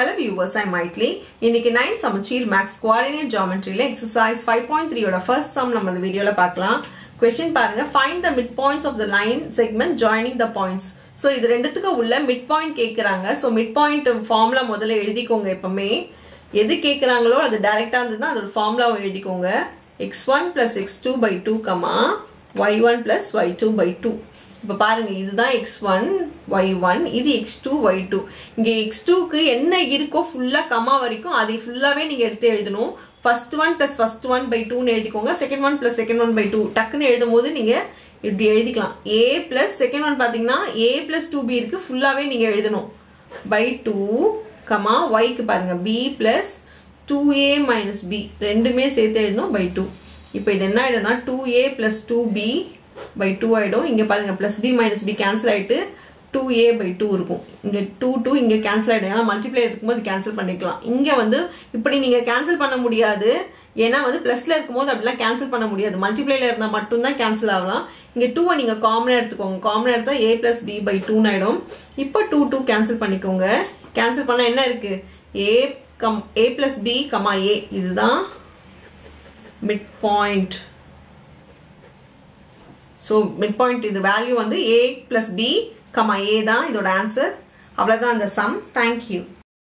hello viewers ஐ மைட்லி இன்னைக்கு nine சமச்சீர் maths coordinate ஜாமெட்ரியில் எக்ஸசைஸ் ஃபைவ் பாயிண்ட் த்ரீயோட ஃபர்ஸ்ட் சம் நம்ம இந்த வீடியோவில் பார்க்கலாம் கொஸ்டின் பாருங்க find the mid points of the line segment joining the points so இது ரெண்டுத்துக்கு உள்ள மிட் பாயிண்ட் கேட்குறாங்க ஸோ மிட் பாயிண்ட் ஃபார்முலா முதல்ல எழுதிக்கோங்க எப்பவுமே எது கேட்குறாங்களோ அது டைரெக்டாக இருந்ததுன்னா அதோட ஃபார்முலாவை எழுதிக்கோங்க X one plus X two by two comma Y one plus Y two by two இப்போ பாருங்க இதுதான் எக்ஸ் ஒன் ஒய் ஒன் இது எக்ஸ் டூ ஒய் டூ இங்கே எக்ஸ் டூக்கு என்ன இருக்கோ ஃபுல்லாக கமா வரைக்கும் அதை ஃபுல்லாகவே நீங்கள் எடுத்து எழுதணும் first one plus first one by டூன்னு எழுதிக்கோங்க second one plus second one by two டக்குன்னு எழுதும் போது நீங்கள் இப்படி எழுதிக்கலாம் ஏ ப்ளஸ் செகண்ட் ஒன் பார்த்தீங்கன்னா ஏ ப்ளஸ் டூ பி இருக்குது ஃபுல்லாகவே நீங்கள் எழுதணும் பை டூ கமா ஒய்க்கு பாருங்கள் B plus two A minus B ரெண்டுமே சேர்த்து எழுதணும் பை டூ இப்போ இது என்ன ஆகிடும்னா two A plus two B by two ஆகிடும் இங்கே பாருங்கள் plus B minus B cancel ஆகிட்டு டூ ஏ பை டூ இருக்கும் இங்கே டூ டூ இங்கே கேன்சல் ஆகிடும் ஏன்னா மல்டிப்ளை இருக்கும்போது கேன்சல் பண்ணிக்கலாம் இங்கே வந்து இப்படி நீங்கள் கேன்சல் பண்ண முடியாது ஏன்னா வந்து ப்ளஸில் இருக்கும்போது அப்படிலாம் கேன்சல் பண்ண முடியாது மல்டிப்ளைல இருந்தால் மட்டும்தான் கேன்சல் ஆகலாம் இங்கே டூவை நீங்கள் காமனாக எடுத்துக்கோங்க காமனாக எடுத்தால் ஏ ப்ளஸ் பி பை டூன்னு ஆகிடும் இப்போ டூ டூ கேன்சல் பண்ணிக்கோங்க கேன்சல் பண்ணால் என்ன இருக்குது A comma A plus B comma A இதுதான் mid point so mid point இது வேல்யூ வந்து A plus B comma A தான் இதோட ஆன்சர் அவ்வளோதான் அந்த சம் தேங்க்யூ